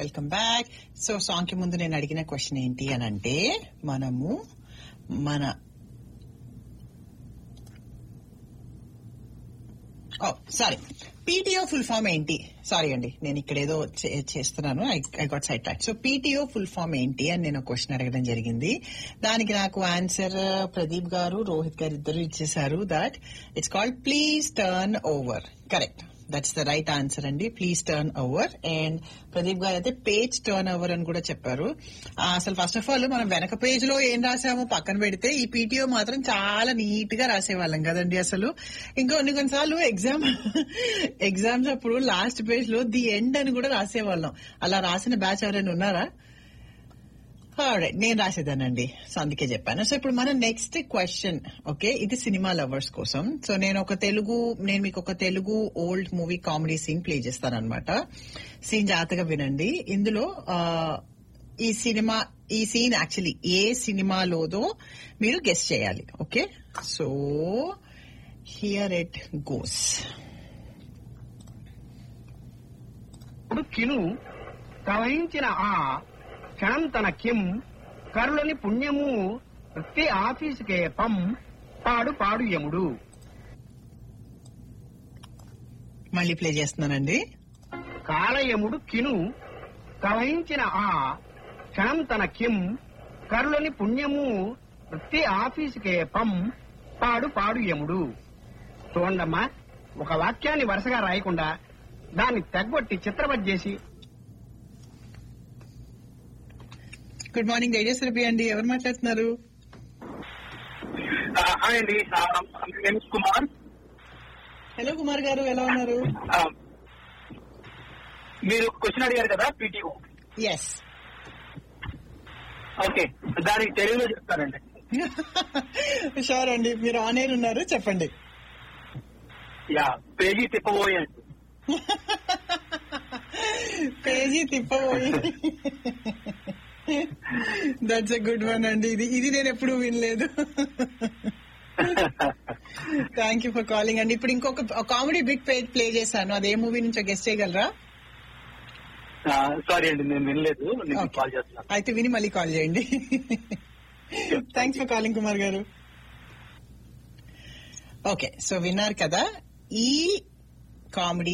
Welcome back so song కి ముందు నేను అడిగిన క్వశ్చన్ ఏంటి అని అంటే మనము మన ఓ సారీ పీటీఓ ఫుల్ ఫామ్ ఏంటి సారీ అండి నేను ఇక్కడ ఏదో చే- చేస్తున్నాను I got side track so PTO full form ఏంటి అని నేను క్వశ్చన్ అడగడం జరిగింది దానికి నాకు ఆన్సర్ ప్రదీప్ గారు రోహిత్ గారు ఇద్దరు ఇచ్చేసారు that it's called please turn over correct that's the right answer అండి please turn over and Pradeep గారు అయితే పేజ్ టర్న్ ఓవర్ అని కూడా చెప్పారు ఆ, అసలు ఫస్ట్ ఆఫ్ ఆల్ మనం వెనక పేజ్ లో ఏం రాసామో పక్కన పెడితే ఈ పీటీఓ మాత్రం చాలా నీట్ గా రాసేవాళ్ళం కదండి అసలు ఇంకా కొన్ని కొన్నిసార్లు ఎగ్జామ్ ఎగ్జామ్స్ అప్పుడు లాస్ట్ పేజ్ లో ది ఎండ్ అని కూడా రాసేవాళ్ళం అలా రాసిన బ్యాచ్ ఎవరైనా ఉన్నారా Alright, నేను రాసేదానండి సో అందుకే చెప్పాను సో ఇప్పుడు మన నెక్స్ట్ క్వశ్చన్ ఓకే ఇది సినిమా లవర్స్ కోసం సో నేను ఒక తెలుగు నేను మీకు ఒక Telugu old movie comedy scene play చేస్తాను అనమాట సీన్ జాగ్రత్తగా వినండి ఇందులో ఆ, ఈ సినిమా ఈ సీన్ యాక్చువల్లీ ఏ సినిమాలోదో మీరు గెస్ట్ చేయాలి okay so here it goes ఇప్పుడు కిను ప్రవహించిన ఆ క్షణం తన కిం కరులని పుణ్యము వృత్తి ఆఫీసుకే పం పాడు పాడు యముడు మళ్ళీ ప్లే చేస్తున్నానండి కాలయముడు కిను ప్రవహించిన ఆ క్షణం తన కిం కరులని పుణ్యము వృత్తి ఆఫీసుకే పం పాడు పాడు యముడు చూడండమ్మా ఒక వాక్యాన్ని వరుసగా రాయకుండా దాన్ని తెగ్గొట్టి చిత్రవత్ చేసి గుడ్ మార్నింగ్ రేడియో సెరపీ అండి ఎవరు మాట్లాడుతున్నారు హాయ్ అండి నేను కుమార్ హలో కుమార్ గారు ఎలా ఉన్నారు ఆ, మీరు క్వశ్చన్ అడిగారు కదా పీటీఓ ఎస్ ఓకే దానికి తెలుగులో చెప్తానండి షూర్ అండి మీరు ఆన్ ఎయిర్ ఉన్నారు చెప్పండి యా పేజీ తిప్పబోయండి పేజీ తిప్పబోయి దట్స్ ఎ గుడ్ వన్ అండి ఇది ఇది నేను ఎప్పుడు వినలేదు థ్యాంక్ యూ ఫర్ కాలింగ్ అండి ఇప్పుడు ఇంకొక కామెడీ బిట్ ప్లే చేశాను అదే మూవీ నుంచో గెస్ట్ చేయగలరా సారీ అండి నేను వినలేదు నేను Okay. కాల్ చేస్తున్నాను అయితే విని మళ్ళీ కాల్ చేయండి థ్యాంక్స్ ఫర్ కాలింగ్ కుమార్ గారు ఓకే సో విన్నారు కదా ఈ కామెడీ